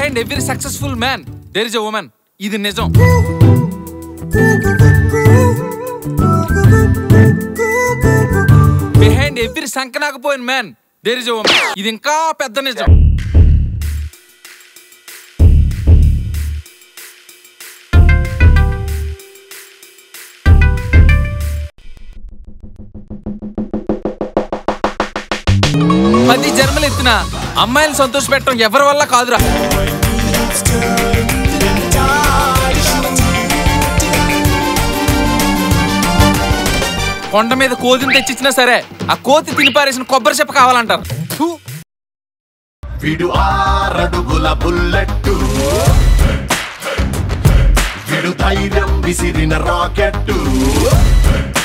Behind every successful man there is a woman ఇది నిజం behind every సంకనాకపోయిన man there is a woman ఇది ఇంకా పెద్ద నిజం పది జన్మలు ఎత్తిన అమ్మాయిని సంతోష పెట్టడం ఎవరి వల్ల కాదురా కొండ మీద కోతిని తెచ్చిచ్చినా సరే ఆ కోతి తిని పారేసిన కొబ్బరి చెప్ప కావాలంటారు ఫు. విడు ఆరడుగుల బుల్లెట్టు విడు ధైర్యం విసిరిన రాకెట్టు